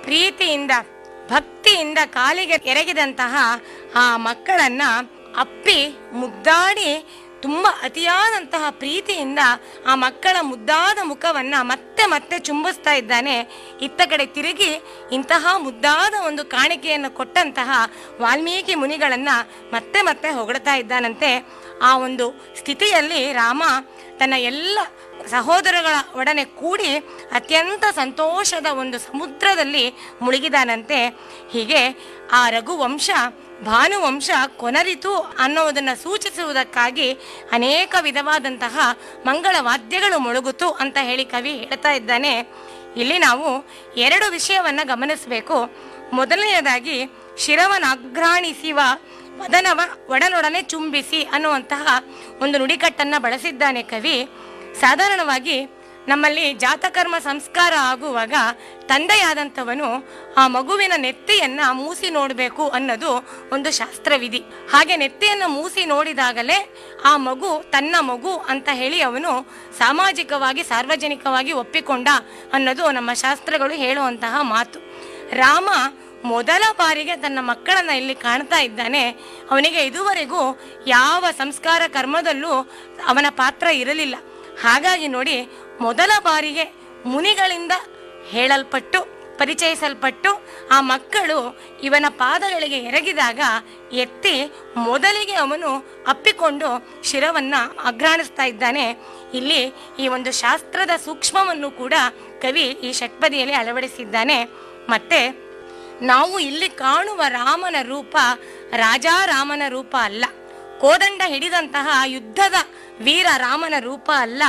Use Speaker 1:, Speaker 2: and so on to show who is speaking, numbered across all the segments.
Speaker 1: ಪ್ರೀತಿಯಿಂದ ಭಕ್ತಿಯಿಂದ ಕಾಲಿಗೆ ಎರಗಿದಂತಹ ಆ ಮಕ್ಕಳನ್ನ ಅಪ್ಪಿ ಮುದ್ದಾಡಿ ತುಂಬ ಅತಿಯಾದಂತಹ ಪ್ರೀತಿಯಿಂದ ಆ ಮಕ್ಕಳ ಮುದ್ದಾದ ಮುಖವನ್ನ ಮತ್ತೆ ಮತ್ತೆ ಚುಂಬಿಸ್ತಾ ಇದ್ದಾನೆ ಇತ್ತ ಕಡೆ ತಿರುಗಿ ಇಂತಹ ಮುದ್ದಾದ ಒಂದು ಕಾಣಿಕೆಯನ್ನು ಕೊಟ್ಟಂತಹ ವಾಲ್ಮೀಕಿ ಮುನಿಗಳನ್ನ ಮತ್ತೆ ಮತ್ತೆ ಹೊಗಳ್ತಾ ಇದ್ದಾನಂತೆ ಆ ಒಂದು ಸ್ಥಿತಿಯಲ್ಲಿ ರಾಮ ತನ್ನ ಎಲ್ಲ ಸಹೋದರಗಳ ಒಡನೆ ಕೂಡಿ ಅತ್ಯಂತ ಸಂತೋಷದ ಒಂದು ಸಮುದ್ರದಲ್ಲಿ ಮುಳುಗಿದಾನಂತೆ ಹೀಗೆ ಆ ರಘುವಂಶ ಭಾನುವಂಶ ಕೊನರಿತು ಅನ್ನೋದನ್ನು ಸೂಚಿಸುವುದಕ್ಕಾಗಿ ಅನೇಕ ವಿಧವಾದಂತಹ ಮಂಗಳ ವಾದ್ಯಗಳು ಮುಳುಗುತು ಅಂತ ಹೇಳಿ ಕವಿ ಹೇಳ್ತಾ ಇದ್ದಾನೆ ಇಲ್ಲಿ ನಾವು ಎರಡು ವಿಷಯವನ್ನ ಗಮನಿಸಬೇಕು ಮೊದಲನೆಯದಾಗಿ ಶಿರವನಾಘ್ರಾಣಿಸಿವ ಮದನವ ಒಡನೊಡನೆ ಚುಂಬಿಸಿ ಅನ್ನುವಂತಹ ಒಂದು ನುಡಿಕಟ್ಟನ್ನ ಬಳಸಿದ್ದಾನೆ ಕವಿ ಸಾಧಾರಣವಾಗಿ ನಮ್ಮಲ್ಲಿ ಜಾತಕರ್ಮ ಸಂಸ್ಕಾರ ಆಗುವಾಗ ತಂದೆಯಾದಂಥವನು ಆ ಮಗುವಿನ ನೆತ್ತಿಯನ್ನ ಮೂಸಿ ನೋಡಬೇಕು ಅನ್ನೋದು ಒಂದು ಶಾಸ್ತ್ರವಿಧಿ ಹಾಗೆ ನೆತ್ತಿಯನ್ನ ಮೂಸಿ ನೋಡಿದಾಗಲೇ ಆ ಮಗು ತನ್ನ ಮಗು ಅಂತ ಹೇಳಿ ಅವನು ಸಾಮಾಜಿಕವಾಗಿ ಸಾರ್ವಜನಿಕವಾಗಿ ಒಪ್ಪಿಕೊಂಡ ಅನ್ನೋದು ನಮ್ಮ ಶಾಸ್ತ್ರಗಳು ಹೇಳುವಂತಹ ಮಾತು ರಾಮ ಮೊದಲ ಬಾರಿಗೆ ತನ್ನ ಮಕ್ಕಳನ್ನ ಇಲ್ಲಿ ಕಾಣ್ತಾ ಇದ್ದಾನೆ ಅವನಿಗೆ ಇದುವರೆಗೂ ಯಾವ ಸಂಸ್ಕಾರ ಕರ್ಮದಲ್ಲೂ ಅವನ ಪಾತ್ರ ಇರಲಿಲ್ಲ ಹಾಗಾಗಿ ನೋಡಿ ಮೊದಲ ಬಾರಿಗೆ ಮುನಿಗಳಿಂದ ಹೇಳಲ್ಪಟ್ಟು ಪರಿಚಯಿಸಲ್ಪಟ್ಟು ಆ ಮಕ್ಕಳು ಇವನ ಪಾದಗಳಿಗೆ ಎರಗಿದಾಗ ಎತ್ತಿ ಮೊದಲಿಗೆ ಅವನು ಅಪ್ಪಿಕೊಂಡು ಶಿರವನ್ನ ಅಗ್ರಾಣಿಸ್ತಾ ಇದ್ದಾನೆ ಇಲ್ಲಿ ಈ ಒಂದು ಶಾಸ್ತ್ರದ ಸೂಕ್ಷ್ಮವನ್ನು ಕೂಡ ಕವಿ ಈ ಷಟ್ಪದಿಯಲ್ಲಿ ಅಳವಡಿಸಿದ್ದಾನೆ ಮತ್ತೆ ನಾವು ಇಲ್ಲಿ ಕಾಣುವ ರಾಮನ ರೂಪ ರಾಜಾರಾಮನ ರೂಪ ಅಲ್ಲ ಕೋದಂಡ ಹಿಡಿದಂತಹ ಯುದ್ಧದ ವೀರ ರಾಮನ ರೂಪ ಅಲ್ಲ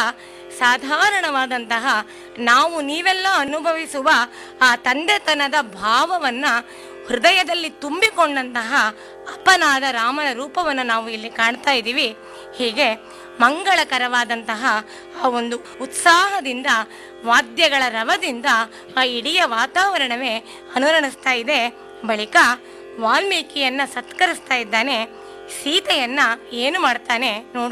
Speaker 1: ಸಾಧಾರಣವಾದಂತಹ ನಾವು ನೀವೆಲ್ಲ ಅನುಭವಿಸುವ ಆ ತಂದೆತನದ ಭಾವವನ್ನ ಹೃದಯದಲ್ಲಿ ತುಂಬಿಕೊಂಡಂತಹ ಅಪ್ಪನಾದ ರಾಮನ ರೂಪವನ್ನು ನಾವು ಇಲ್ಲಿ ಕಾಣ್ತಾ ಇದ್ದೀವಿ ಹೀಗೆ ಮಂಗಳಕರವಾದಂತಹ ಆ ಒಂದು ಉತ್ಸಾಹದಿಂದ ವಾದ್ಯಗಳ ರವದಿಂದ ಆ ಇಡೀ ವಾತಾವರಣವೇ ಅನುರಣಿಸ್ತಾ ಇದೆ ಬಳಿಕ ವಾಲ್ಮೀಕಿಯನ್ನ ಸತ್ಕರಿಸ್ತಾ ಇದ್ದಾನೆ ಸೀತೆಯನ್ನ ಏನು ಮಾಡ್ತಾನೆ ನೋಡು